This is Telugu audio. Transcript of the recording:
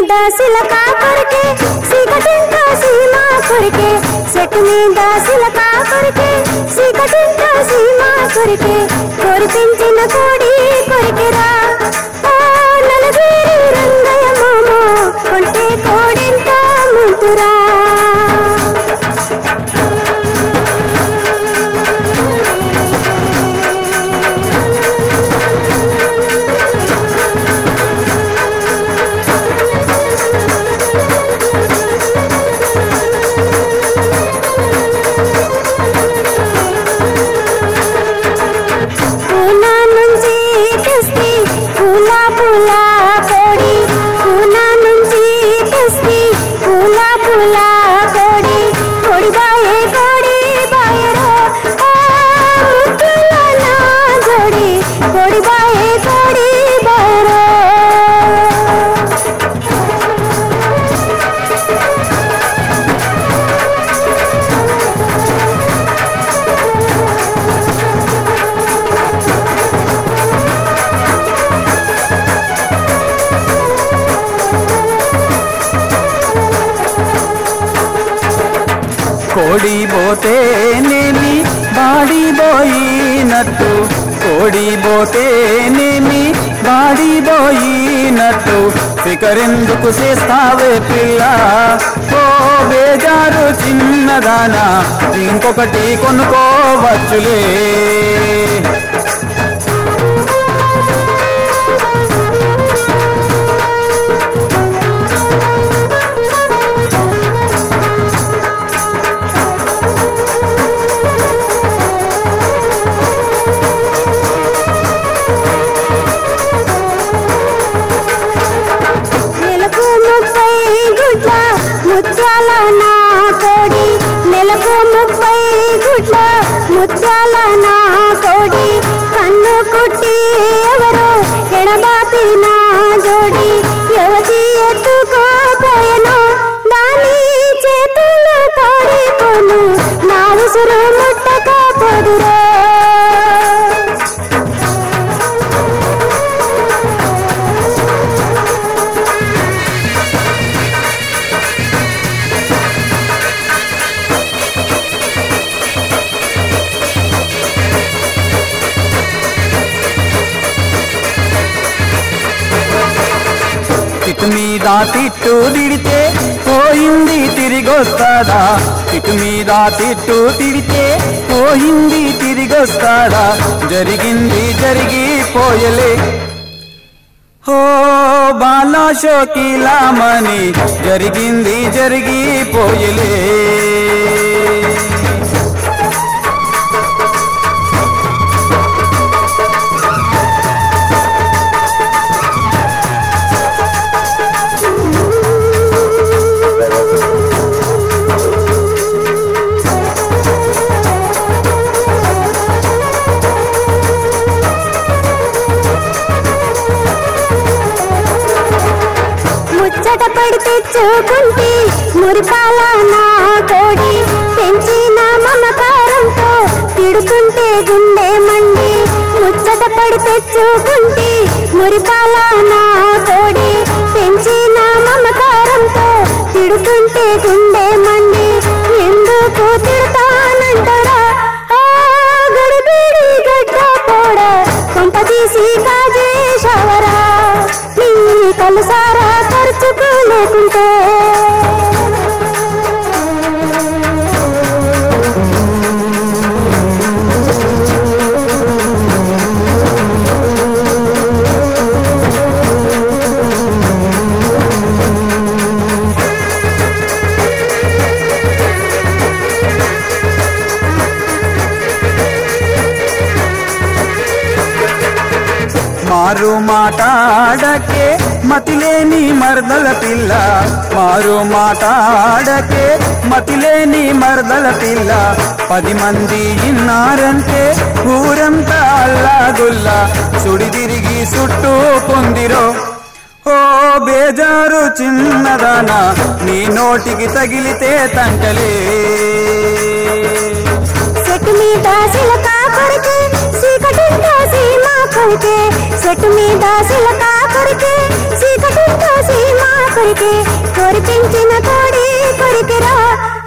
మీద సిలక కొరికే సీకటింట సీమ కొరికే చెట్టు మీద సిలక కొరికే సీకటింట సీమ కొరికే కోరి పెంచిన కోడి కొరికెరా ఓ నలగిరి రంగయ్య మామ కొంటే కోడెంత ముంతురా పూనా నుంచి తెస్తి పూల పూల కోడి పూనా నుంచి తెస్తి పూల పూల కోడి కోడి బాయే కోడి బాయరో ఆ ముద్దుల నా జోడి కోడి బాయే కోడి బాయరో కోడి పోతేనేమి బాడి పోయినట్టు కోడి పోతేనేమి బాడి పోయినట్టు ఫికరెందుకు చేస్తావే పిల్ల ఓ బేజారు చిన్నదానా ఇంకొకటి కొనుక్కోవచ్చులే నెలకు ముప్పై గుడ్ల ముత్యాల నా కోడి నెలకు ముప్పై గుడ్ల ముత్యాల నా కోడి కన్ను కుట్టి ఎవరో ఎడబాపి నా జోడి యువతి ఎత్తుకోపోయను దాని చేతులు తాడిపోను నా ఉసురు ముట్టకపోదురో తిట్టు మీద తిట్టు తిడితే పోయింది తిరిగొస్తాడా తిట్టు మీద తిట్టు తిడితే పోయింది తిరిగొస్తాడా జరిగింది జరిగిపోయలే ఓ బాలా షోకిలామని జరిగింది జరిగిపోయలే ముచ్చట పడి తెచ్చుకుంటే మురిపాల నా కోడి పెంచిన మమకారంతో తిడుతుంటే గుండె మండి ముచ్చట పడి తెచ్చుకుంటే మురిపాల నా కోడి పెంచిన మమకారంతో తిడుతుంటే గుండె మండి ఎందుకు తిడతానంటారా ఆ గడిబిడి గడ్డ పోడ కొంప తీసి కాజేశవరా నీ కలుసారా ఖర్చుకు లేకుంటే మారు మాటాడకే మతిలేని మరదల పిల్ల మారు మాటాడకే మతిలేని మరదల పిల్ల పది మంది ఇన్నారంటే ఊరంతా అల్లాగుల్లా సుడి తిరిగి చుట్టూ పొందిరో ఓ బేజారు చిన్నదానా నీ నోటికి తగిలితే తంటలే చెట్టు మీద సిలక కొరికే చీకటింట సీమ కొరికే చెట్టు మీద సిలక కొరికే చీకటితో సీమా కొరికే కోరి పెంచిన కోడి కొరికెరా